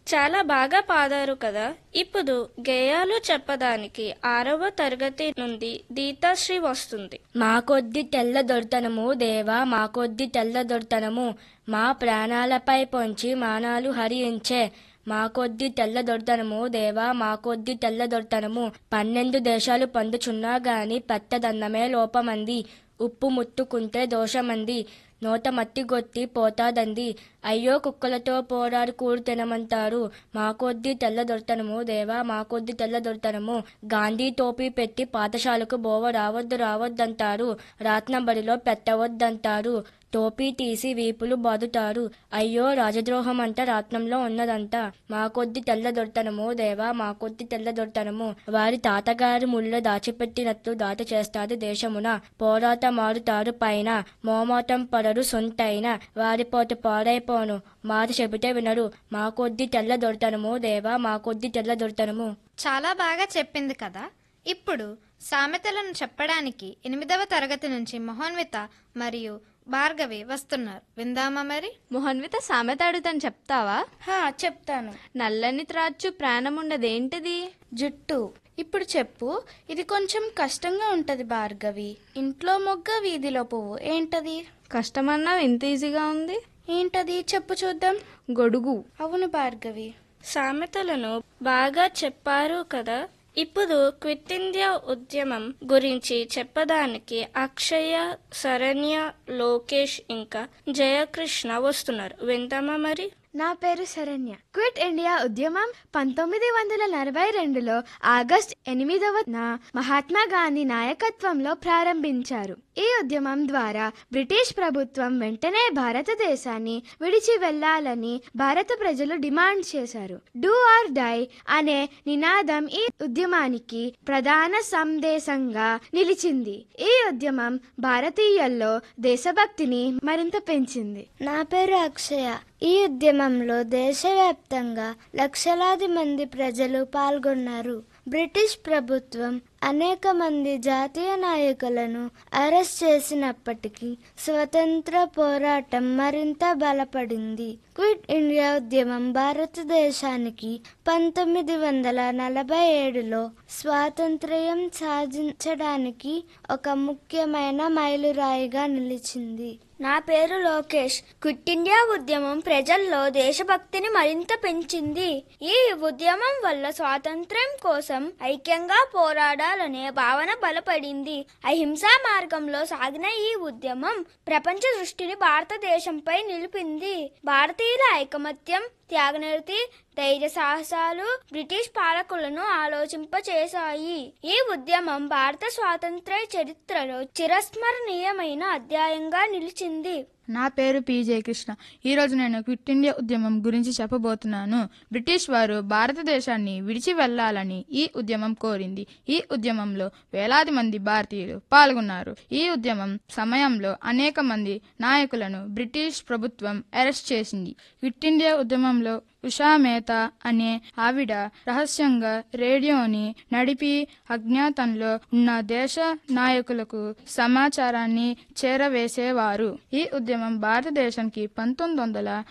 చాలా బాగా పాడారు కదా ఇప్పుడు గేయాలు చెప్పడానికి ఆరవ తరగతి నుండి గీతాశ్రీ వస్తుంది మా కొద్ది తెల్ల దొరతనము దేవా మా కొద్ది తెల్ల దొరతనము మా ప్రాణాలపై పొంచి మానాలు హరించే మా కొద్ది తెల్ల దొరతనము దేవా మా కొద్ది తెల్ల దొరతనము పన్నెండు దేశాలు పొందుచున్నా గాని పెద్దదన్నమే లోపమంది ఉప్పు ముట్టుకుంటే దోషమంది నోట మట్టి గొత్తి పోతాదంది అయ్యో కుక్కలతో పోరాడు కూడు తినమంటారు మా కొద్ది తెల్ల దొరతనము దేవా మా కొద్ది తెల్ల దొరతనము గాంధీ టోపీ పెట్టి పాఠశాలకు బోవ రావద్దు రావద్దంటారు రాత్నం బడిలో పెట్టవద్దంటారు టోపీ తీసి వీపులు బాదుతారు అయ్యో రాజద్రోహం అంట రాత్నంలో ఉన్నదంట మా కొద్ది తెల్ల దొరతనము దేవా మా కొద్ది తెల్ల దొరతనము వారి తాతగారి ముళ్ళ దాచిపెట్టినట్లు దాట చేస్తారు దేశమున పోరాట మారుతారు పైన మోమాటం పడరు సొంతైన వారి పోటు పాడైపోను మాట చెబితే వినరు మా కొద్ది తెల్ల దొరతనము దేవా మా కొద్ది తెల్ల దొరతనము చాలా బాగా చెప్పింది కదా ఇప్పుడు సామెతలను చెప్పడానికి ఎనిమిదవ తరగతి నుంచి మహోన్విత మరియు భార్గవి వస్తున్నారు విందామా మరి మొహన్విత సామెత అడుగుతాను చెప్తావా హా చెప్తాను నల్లని త్రాచు ప్రాణముండదేంటిది జుట్టు ఇప్పుడు చెప్పు ఇది కొంచెం కష్టంగా ఉంటది భార్గవి ఇంట్లో మొగ్గ వీధిలో పువ్వు ఏంటది కష్టమన్నావు ఇంత ఈజీగా ఉంది ఏంటది చెప్పు చూద్దాం గొడుగు అవును భార్గవి సామెతలను బాగా చెప్పారు కదా ఇప్పుడు క్విట్ ఇండియా ఉద్యమం గురించి చెప్పడానికి అక్షయ శరణ్య లోకేష్ ఇంకా జయకృష్ణ వస్తున్నారు విందామా మరి నా పేరు శరణ్య క్విట్ ఇండియా ఉద్యమం పంతొమ్మిది వందల నలభై రెండులో ఆగస్ట్ ఎనిమిదవ మహాత్మా గాంధీ నాయకత్వంలో ప్రారంభించారు ఈ ఉద్యమం ద్వారా బ్రిటిష్ ప్రభుత్వం వెంటనే భారతదేశాన్ని విడిచి వెళ్లాలని భారత ప్రజలు డిమాండ్ చేశారు డూ ఆర్ డై అనే నినాదం ఈ ఉద్యమానికి ప్రధాన సందేశంగా నిలిచింది ఈ ఉద్యమం భారతీయుల్లో దేశభక్తిని మరింత పెంచింది నా పేరు అక్షయ ఈ ఉద్యమంలో దేశవ్యాప్తంగా లక్షలాది మంది ప్రజలు పాల్గొన్నారు బ్రిటిష్ ప్రభుత్వం అనేక మంది జాతీయ నాయకులను అరెస్ట్ చేసినప్పటికీ స్వతంత్ర పోరాటం మరింత బలపడింది క్విట్ ఇండియా ఉద్యమం భారతదేశానికి పంతొమ్మిది వందల నలభై ఏడులో స్వాతంత్ర్యం సాధించడానికి ఒక ముఖ్యమైన మైలురాయిగా నిలిచింది నా పేరు లోకేష్ క్విట్ ఇండియా ఉద్యమం ప్రజల్లో దేశభక్తిని మరింత పెంచింది ఈ ఉద్యమం వల్ల స్వాతంత్ర్యం కోసం ఐక్యంగా పోరాడాలనే భావన బలపడింది అహింసా మార్గంలో సాగిన ఈ ఉద్యమం ప్రపంచ దృష్టిని భారతదేశంపై నిలిపింది భారతీయుల ఐకమత్యం త్యాగనిరతి ధైర్య సాహసాలు బ్రిటిష్ పాలకులను ఆలోచింపచేశాయి ఈ ఉద్యమం భారత స్వాతంత్ర్య చరిత్రలో చిరస్మరణీయమైన అధ్యాయంగా నిలిచింది నా పేరు పీజే కృష్ణ ఈరోజు నేను క్విట్ ఇండియా ఉద్యమం గురించి చెప్పబోతున్నాను బ్రిటిష్ వారు భారతదేశాన్ని విడిచి వెళ్లాలని ఈ ఉద్యమం కోరింది ఈ ఉద్యమంలో వేలాది మంది భారతీయులు పాల్గొన్నారు ఈ ఉద్యమం సమయంలో అనేక మంది నాయకులను బ్రిటిష్ ప్రభుత్వం అరెస్ట్ చేసింది క్విట్ ఇండియా ఉద్యమంలో ఉషా మేతా అనే ఆవిడ రహస్యంగా రేడియోని నడిపి అజ్ఞాతంలో ఉన్న దేశ నాయకులకు సమాచారాన్ని చేరవేసేవారు ఈ ఉద్యమం భారతదేశానికి పంతొమ్మిది వందల